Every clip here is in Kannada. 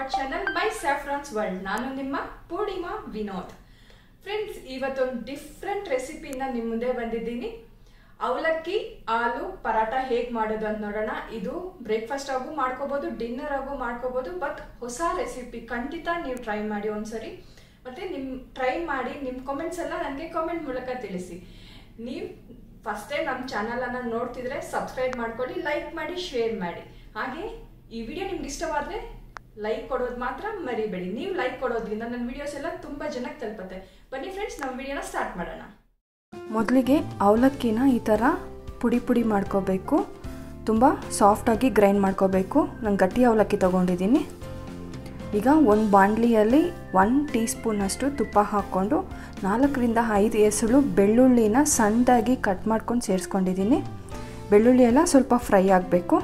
hour channel my saffrons world ನಾನು ನಿಮ್ಮ ಪೂರ್ಣಿಮಾ ವಿನೋದ್ ಫ್ರೆಂಡ್ಸ್ ಇವತ್ತೊಂದು ಡಿಫ್ರೆಂಟ್ ರೆಸಿಪಿನ ನಿಮ್ಮ ಮುಂದೆ ಬಂದಿದ್ದೀನಿ ಅವಲಕ್ಕಿ ಹಾಲು ಪರಾಟ ಹೇಗೆ ಮಾಡೋದು ಅಂತ ನೋಡೋಣ ಇದು ಬ್ರೇಕ್ಫಾಸ್ಟ್ ಆಗು ಮಾಡ್ಕೋಬೋದು ಡಿನ್ನರ್ ಆಗು ಮಾಡ್ಕೋಬೋದು ಬಟ್ ಹೊಸ ರೆಸಿಪಿ ಖಂಡಿತ ನೀವು ಟ್ರೈ ಮಾಡಿ ಒಂದ್ಸರಿ ಮತ್ತೆ ನಿಮ್ ಟ್ರೈ ಮಾಡಿ ನಿಮ್ಮ ಕಾಮೆಂಟ್ಸ್ ಎಲ್ಲ ನನಗೆ ಕಾಮೆಂಟ್ ಮೂಲಕ ತಿಳಿಸಿ ನೀವು ಫಸ್ಟ್ ಟೈಮ್ ನಮ್ಮ ಚಾನಲನ್ನು ನೋಡ್ತಿದ್ರೆ ಸಬ್ಸ್ಕ್ರೈಬ್ ಮಾಡ್ಕೊಳ್ಳಿ ಲೈಕ್ ಮಾಡಿ ಶೇರ್ ಮಾಡಿ ಹಾಗೆ ಈ ವಿಡಿಯೋ ನಿಮ್ಗೆ ಇಷ್ಟವಾದರೆ ಲೈಕ್ ಕೊಡೋದು ಮಾತ್ರ ಮರಿಬೇಡಿ ನೀವು ಲೈಕ್ ಕೊಡೋದ್ರಿಂದ ನನ್ನ ವಿಡಿಯೋಸ್ ಎಲ್ಲ ತುಂಬ ಜನಕ್ಕೆ ತಲುಪುತ್ತೆ ಬನ್ನಿ ಫ್ರೆಂಡ್ಸ್ ನಮ್ಮ ವಿಡಿಯೋನ ಸ್ಟಾರ್ಟ್ ಮಾಡೋಣ ಮೊದಲಿಗೆ ಅವಲಕ್ಕಿನ ಈ ಥರ ಪುಡಿ ಪುಡಿ ಮಾಡ್ಕೋಬೇಕು ತುಂಬ ಸಾಫ್ಟಾಗಿ ಗ್ರೈಂಡ್ ಮಾಡ್ಕೋಬೇಕು ನಾನು ಗಟ್ಟಿ ಅವಲಕ್ಕಿ ತೊಗೊಂಡಿದ್ದೀನಿ ಈಗ ಒಂದು ಬಾಣಲಿಯಲ್ಲಿ ಒನ್ ಟೀ ಸ್ಪೂನಷ್ಟು ತುಪ್ಪ ಹಾಕ್ಕೊಂಡು ನಾಲ್ಕರಿಂದ ಐದು ಎಸಳು ಬೆಳ್ಳುಳ್ಳಿನ ಸಣ್ಣದಾಗಿ ಕಟ್ ಮಾಡ್ಕೊಂಡು ಸೇರಿಸ್ಕೊಂಡಿದ್ದೀನಿ ಬೆಳ್ಳುಳ್ಳಿ ಎಲ್ಲ ಸ್ವಲ್ಪ ಫ್ರೈ ಆಗಬೇಕು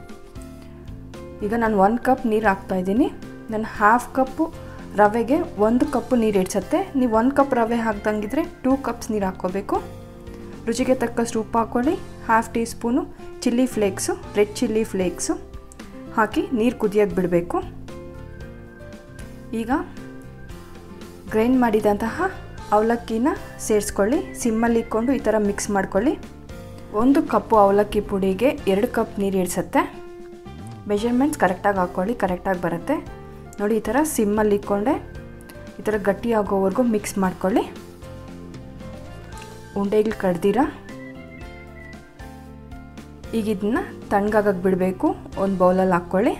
ಈಗ ನಾನು ಒಂದು ಕಪ್ ನೀರು ಹಾಕ್ತಾಯಿದ್ದೀನಿ ನಾನು ಹಾಫ್ ಕಪ್ಪು ರವೆಗೆ ಒಂದು ಕಪ್ಪು ನೀರು ಇಡ್ಸತ್ತೆ ನೀವು ಒಂದು ಕಪ್ ರವೆ ಹಾಕ್ದಂಗಿದ್ರೆ ಟೂ ಕಪ್ಸ್ ನೀರು ಹಾಕ್ಕೋಬೇಕು ರುಚಿಗೆ ತಕ್ಕಷ್ಟು ಉಪ್ಪು ಹಾಕ್ಕೊಳ್ಳಿ half teaspoon chilli flakes red chilli flakes ಹಾಕಿ ನೀರು ಕುದಿಯೋಕ್ಕೆ ಬಿಡಬೇಕು ಈಗ ಗ್ರೈಂಡ್ ಮಾಡಿದಂತಹ ಅವಲಕ್ಕಿನ ಸೇರಿಸ್ಕೊಳ್ಳಿ ಸಿಮ್ಮಲ್ಲಿ ಇಟ್ಕೊಂಡು ಈ ಥರ ಮಿಕ್ಸ್ ಮಾಡ್ಕೊಳ್ಳಿ ಒಂದು ಕಪ್ಪು ಅವಲಕ್ಕಿ ಪುಡಿಗೆ ಎರಡು ಕಪ್ ನೀರು ಇಡ್ಸತ್ತೆ ಮೆಷರ್ಮೆಂಟ್ಸ್ ಕರೆಕ್ಟಾಗಿ ಹಾಕ್ಕೊಳ್ಳಿ ಕರೆಕ್ಟಾಗಿ ಬರುತ್ತೆ ನೋಡಿ ಈ ಥರ ಸಿಮ್ಮಲ್ಲಿ ಇಟ್ಕೊಂಡೆ ಈ ಥರ ಗಟ್ಟಿ ಆಗೋವರೆಗೂ ಮಿಕ್ಸ್ ಮಾಡ್ಕೊಳ್ಳಿ ಉಂಡೆಗಳು ಕಡ್ದಿರ ಈಗ ಇದನ್ನ ತಣ್ಣಗಾಗಕ್ಕೆ ಬಿಡಬೇಕು ಒಂದು ಬೌಲಲ್ಲಿ ಹಾಕ್ಕೊಳ್ಳಿ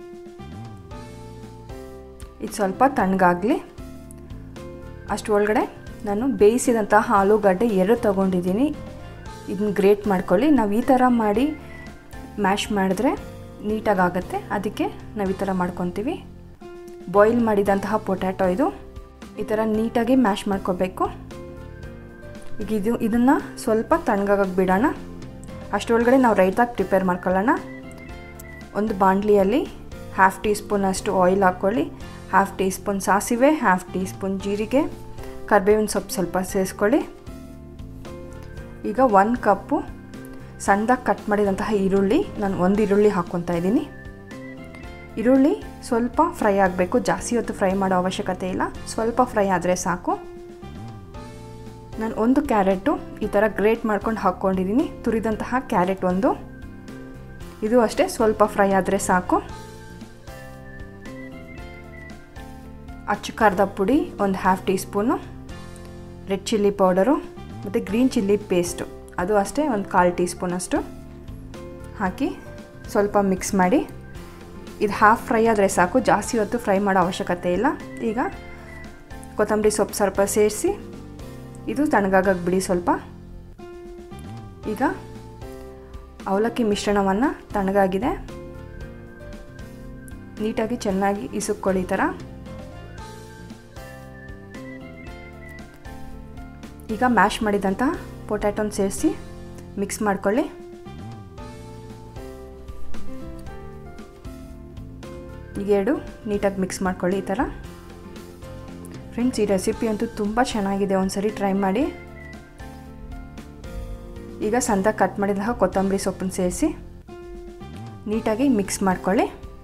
ಇದು ಸ್ವಲ್ಪ ತಣ್ಣಗಾಗಲಿ ಅಷ್ಟು ಒಳಗಡೆ ನಾನು ಬೇಯಿಸಿದಂಥ ಆಲೂಗಡ್ಡೆ ಎರಡು ತೊಗೊಂಡಿದ್ದೀನಿ ಇದನ್ನ ಗ್ರೇಟ್ ಮಾಡ್ಕೊಳ್ಳಿ ನಾವು ಈ ಥರ ಮಾಡಿ ಮ್ಯಾಶ್ ಮಾಡಿದ್ರೆ ನೀಟಾಗಿ ಆಗುತ್ತೆ ಅದಕ್ಕೆ ನಾವು ಈ ಥರ ಮಾಡ್ಕೊತೀವಿ ಬಾಯ್ಲ್ ಮಾಡಿದಂತಹ ಪೊಟ್ಯಾಟೊ ಇದು ಈ ಥರ ನೀಟಾಗಿ ಮ್ಯಾಶ್ ಮಾಡ್ಕೋಬೇಕು ಈಗ ಇದು ಇದನ್ನು ಸ್ವಲ್ಪ ತಣ್ಣಗಾಗಕ್ಕೆ ಬಿಡೋಣ ಅಷ್ಟರೊಳಗಡೆ ನಾವು ರೈತಾಗಿ ಪ್ರಿಪೇರ್ ಮಾಡ್ಕೊಳ್ಳೋಣ ಒಂದು ಬಾಣಲಿಯಲ್ಲಿ ಹಾಫ್ ಟೀ ಸ್ಪೂನಷ್ಟು ಆಯಿಲ್ ಹಾಕ್ಕೊಳ್ಳಿ ಹಾಫ್ ಟೀ ಸ್ಪೂನ್ ಸಾಸಿವೆ ಹಾಫ್ ಟೀ ಸ್ಪೂನ್ ಜೀರಿಗೆ ಕರ್ಬೇವಿನ ಸೊಪ್ಪು ಸ್ವಲ್ಪ ಸೇರಿಸ್ಕೊಳ್ಳಿ ಈಗ ಒಂದು ಕಪ್ಪು ಸಣ್ಣದಾಗಿ ಕಟ್ ಮಾಡಿದಂತಹ ಈರುಳ್ಳಿ ನಾನು ಒಂದು ಈರುಳ್ಳಿ ಹಾಕ್ಕೊತಾ ಇದ್ದೀನಿ ಈರುಳ್ಳಿ ಸ್ವಲ್ಪ ಫ್ರೈ ಆಗಬೇಕು ಜಾಸ್ತಿ ಹೊತ್ತು ಫ್ರೈ ಮಾಡೋ ಅವಶ್ಯಕತೆ ಇಲ್ಲ ಸ್ವಲ್ಪ ಫ್ರೈ ಆದರೆ ಸಾಕು ನಾನು ಒಂದು ಕ್ಯಾರೆಟು ಈ ಥರ ಗ್ರೇಟ್ ಮಾಡ್ಕೊಂಡು ಹಾಕ್ಕೊಂಡಿದ್ದೀನಿ ತುರಿದಂತಹ ಕ್ಯಾರೆಟ್ ಒಂದು ಇದು ಅಷ್ಟೇ ಸ್ವಲ್ಪ ಫ್ರೈ ಆದರೆ ಸಾಕು ಅಚ್ಚು ಖಾರದ ಪುಡಿ ಒಂದು half teaspoon red chilli powder ಮತ್ತು ಗ್ರೀನ್ ಚಿಲ್ಲಿ ಪೇಸ್ಟು ಅದು ಅಷ್ಟೇ ಒಂದು ಕಾಲು ಟೀ ಸ್ಪೂನಷ್ಟು ಹಾಕಿ ಸ್ವಲ್ಪ ಮಿಕ್ಸ್ ಮಾಡಿ ಇದು ಹಾಫ್ ಫ್ರೈ ಆದರೆ ಸಾಕು ಜಾಸ್ತಿ ಹೊತ್ತು ಫ್ರೈ ಮಾಡೋ ಅವಶ್ಯಕತೆ ಇಲ್ಲ ಈಗ ಕೊತ್ತಂಬರಿ ಸೊಪ್ಪು ಸ್ವಲ್ಪ ಸೇರಿಸಿ ಇದು ತಣ್ಣಗಾಗಕ್ಕೆ ಬಿಡಿ ಸ್ವಲ್ಪ ಈಗ ಅವಲಕ್ಕಿ ಮಿಶ್ರಣವನ್ನು ತಣ್ಣಗಾಗಿದೆ ನೀಟಾಗಿ ಚೆನ್ನಾಗಿ ಇಸುಕ್ಕೊಳ್ಳಿ ಈ ಥರ ಈಗ ಮ್ಯಾಶ್ ಮಾಡಿದಂಥ ಪೊಟ್ಯಾಟೊನ ಸೇರಿಸಿ ಮಿಕ್ಸ್ ಮಾಡ್ಕೊಳ್ಳಿ ಈಗ ಎರಡು ನೀಟಾಗಿ ಮಿಕ್ಸ್ ಮಾಡ್ಕೊಳ್ಳಿ ಈ ಥರ ಫ್ರೆಂಡ್ಸ್ ಈ ರೆಸಿಪಿ ಅಂತೂ ತುಂಬ ಚೆನ್ನಾಗಿದೆ ಒಂದ್ಸರಿ ಟ್ರೈ ಮಾಡಿ ಈಗ ಸಂದ ಕಟ್ ಮಾಡಿದಂತಹ ಕೊತ್ತಂಬರಿ ಸೊಪ್ಪನ್ನು ಸೇರಿಸಿ ನೀಟಾಗಿ ಮಿಕ್ಸ್ ಮಾಡ್ಕೊಳ್ಳಿ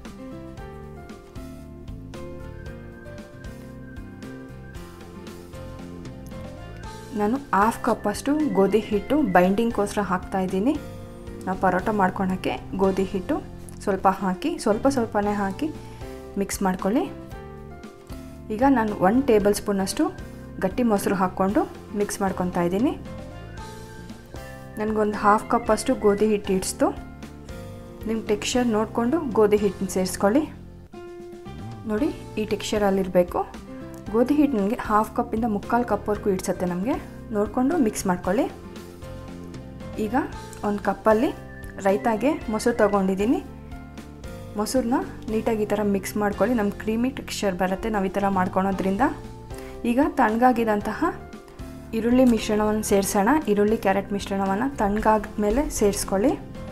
ನಾನು ಹಾಫ್ ಕಪ್ಪಷ್ಟು ಗೋಧಿ ಹಿಟ್ಟು ಬೈಂಡಿಂಗ್ಗೋಸ್ಕರ ಹಾಕ್ತಾಯಿದ್ದೀನಿ ನಾವು ಪರೋಟ ಮಾಡ್ಕೊಳಕ್ಕೆ ಗೋಧಿ ಹಿಟ್ಟು ಸ್ವಲ್ಪ ಹಾಕಿ ಸ್ವಲ್ಪ ಸ್ವಲ್ಪನೇ ಹಾಕಿ ಮಿಕ್ಸ್ ಮಾಡ್ಕೊಳ್ಳಿ ಈಗ ನಾನು ಒನ್ ಟೇಬಲ್ ಸ್ಪೂನಷ್ಟು ಗಟ್ಟಿ ಮೊಸರು ಹಾಕ್ಕೊಂಡು ಮಿಕ್ಸ್ ಮಾಡ್ಕೊತಾ ಇದ್ದೀನಿ ನನಗೊಂದು ಹಾಫ್ ಕಪ್ಪಷ್ಟು ಗೋಧಿ ಹಿಟ್ಟು ಇಡಿಸ್ತು ನಿಮ್ಮ ಟೆಕ್ಸ್ಚರ್ ನೋಡಿಕೊಂಡು ಗೋಧಿ ಹಿಟ್ಟನ್ನ ಸೇರಿಸ್ಕೊಳ್ಳಿ ನೋಡಿ ಈ ಟೆಕ್ಸ್ಚರಲ್ಲಿರಬೇಕು ಗೋಧಿ ಹಿಟ್ಟು ನನಗೆ ಹಾಫ್ ಕಪ್ಪಿಂದ ಮುಕ್ಕಾಲು ಕಪ್ವರೆಗೂ ಇಡ್ಸತ್ತೆ ನಮಗೆ ನೋಡಿಕೊಂಡು ಮಿಕ್ಸ್ ಮಾಡ್ಕೊಳ್ಳಿ ಈಗ ಒಂದು ಕಪ್ಪಲ್ಲಿ ರೈತಾಗೆ ಮೊಸರು ತೊಗೊಂಡಿದ್ದೀನಿ ಮೊಸರನ್ನ ನೀಟಾಗಿ ಈ ಥರ ಮಿಕ್ಸ್ ಮಾಡ್ಕೊಳ್ಳಿ ನಮ್ಮ ಕ್ರೀಮಿ ಟೆಕ್ಸ್ಚರ್ ಬರುತ್ತೆ ನಾವು ಈ ಥರ ಮಾಡ್ಕೊಳೋದ್ರಿಂದ ಈಗ ತಣ್ಣಗಾಗಿದಂತಹ ಈರುಳ್ಳಿ ಮಿಶ್ರಣವನ್ನು ಸೇರಿಸೋಣ ಈರುಳ್ಳಿ ಕ್ಯಾರೆಟ್ ಮಿಶ್ರಣವನ್ನು ತಣ್ಣಗಾದ್ಮೇಲೆ ಸೇರಿಸ್ಕೊಳ್ಳಿ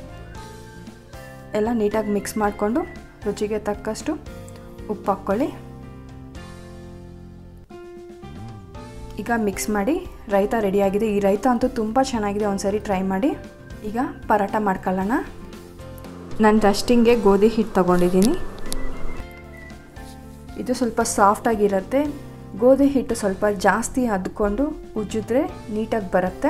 ಎಲ್ಲ ನೀಟಾಗಿ ಮಿಕ್ಸ್ ಮಾಡಿಕೊಂಡು ರುಚಿಗೆ ತಕ್ಕಷ್ಟು ಉಪ್ಪು ಹಾಕ್ಕೊಳ್ಳಿ ಈಗ ಮಿಕ್ಸ್ ಮಾಡಿ ರೈತ ರೆಡಿಯಾಗಿದೆ ಈ ರೈತ ಅಂತೂ ತುಂಬ ಚೆನ್ನಾಗಿದೆ ಒಂದ್ಸರಿ ಟ್ರೈ ಮಾಡಿ ಈಗ ಪರಾಟ ಮಾಡ್ಕೊಳ್ಳೋಣ ನಾನು ಡಸ್ಟಿಂಗ್ಗೆ ಗೋಧಿ ಹಿಟ್ಟು ತೊಗೊಂಡಿದ್ದೀನಿ ಇದು ಸ್ವಲ್ಪ ಸಾಫ್ಟಾಗಿರುತ್ತೆ ಗೋಧಿ ಹಿಟ್ಟು ಸ್ವಲ್ಪ ಜಾಸ್ತಿ ಅದ್ಕೊಂಡು ಉಜ್ಜಿದ್ರೆ ನೀಟಾಗಿ ಬರುತ್ತೆ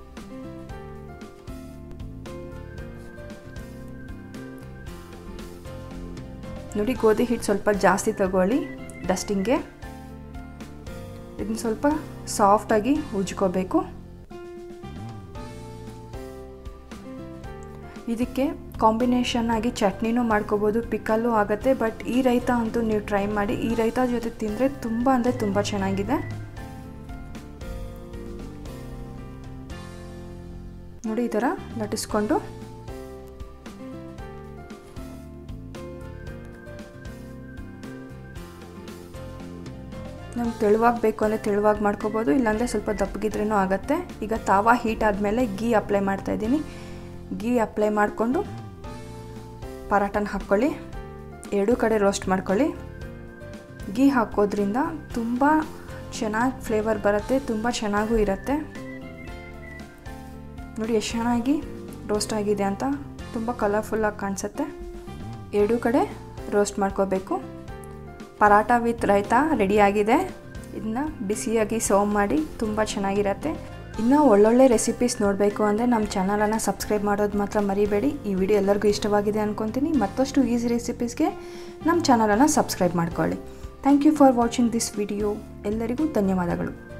ನೋಡಿ ಗೋಧಿ ಹಿಟ್ಟು ಸ್ವಲ್ಪ ಜಾಸ್ತಿ ತಗೊಳ್ಳಿ ಡಸ್ಟಿಂಗ್ಗೆ ಇದನ್ನ ಸ್ವಲ್ಪ ಸಾಫ್ಟಾಗಿ ಉಜ್ಕೋಬೇಕು ಇದಕ್ಕೆ ಕಾಂಬಿನೇಷನ್ ಆಗಿ ಚಟ್ನಿನೂ ಮಾಡ್ಕೋಬೋದು ಪಿಕಲ್ಲು ಆಗುತ್ತೆ ಬಟ್ ಈ ರೈತ ಅಂತೂ ನೀವು ಟ್ರೈ ಮಾಡಿ ಈ ರೈತ ಜೊತೆ ತಿಂದರೆ ತುಂಬ ಅಂದರೆ ತುಂಬ ಚೆನ್ನಾಗಿದೆ ನೋಡಿ ಈ ಥರ ಲಟ್ಟಿಸ್ಕೊಂಡು ನಮ್ಗೆ ತೆಳುವಾಗಿ ಬೇಕು ಅಂದರೆ ತೆಳುವಾಗಿ ಮಾಡ್ಕೋಬೋದು ಇಲ್ಲಾಂದರೆ ಸ್ವಲ್ಪ ದಪ್ಪಗಿದ್ರೂ ಆಗುತ್ತೆ ಈಗ ತಾವ ಹೀಟ್ ಆದಮೇಲೆ ಗೀ ಅಪ್ಲೈ ಮಾಡ್ತಾಯಿದ್ದೀನಿ ಗೀ ಅಪ್ಲೈ ಮಾಡಿಕೊಂಡು ಪರಾಟನ ಹಾಕ್ಕೊಳ್ಳಿ ಎರಡೂ ಕಡೆ ರೋಸ್ಟ್ ಮಾಡ್ಕೊಳ್ಳಿ ಗೀ ಹಾಕೋದ್ರಿಂದ ತುಂಬ ಚೆನ್ನಾಗಿ ಫ್ಲೇವರ್ ಬರುತ್ತೆ ತುಂಬ ಚೆನ್ನಾಗೂ ಇರುತ್ತೆ ನೋಡಿ ಎಷ್ಟು ಚೆನ್ನಾಗಿ ರೋಸ್ಟ್ ಆಗಿದೆ ಅಂತ ತುಂಬ ಕಲರ್ಫುಲ್ಲಾಗಿ ಕಾಣಿಸುತ್ತೆ ಎರಡೂ ಕಡೆ ರೋಸ್ಟ್ ಮಾಡ್ಕೋಬೇಕು ಪರಾಟ ವಿತ್ ರೈತ ರೆಡಿಯಾಗಿದೆ ಇದನ್ನ ಬಿಸಿಯಾಗಿ ಸರ್ವ್ ಮಾಡಿ ತುಂಬ ಚೆನ್ನಾಗಿರತ್ತೆ ಇನ್ನೂ ಒಳ್ಳೊಳ್ಳೆ ರೆಸಿಪೀಸ್ ನೋಡಬೇಕು ಅಂದರೆ ನಮ್ಮ ಚಾನಲನ್ನು ಸಬ್ಸ್ಕ್ರೈಬ್ ಮಾಡೋದು ಮಾತ್ರ ಮರಿಬೇಡಿ ಈ ವಿಡಿಯೋ ಎಲ್ಲರಿಗೂ ಇಷ್ಟವಾಗಿದೆ ಅಂದ್ಕೊತೀನಿ ಮತ್ತಷ್ಟು ಈಸಿ ರೆಸಿಪೀಸ್ಗೆ ನಮ್ಮ ಚಾನಲನ್ನು ಸಬ್ಸ್ಕ್ರೈಬ್ ಮಾಡ್ಕೊಳ್ಳಿ thank you for watching this video ಎಲ್ಲರಿಗೂ ಧನ್ಯವಾದಗಳು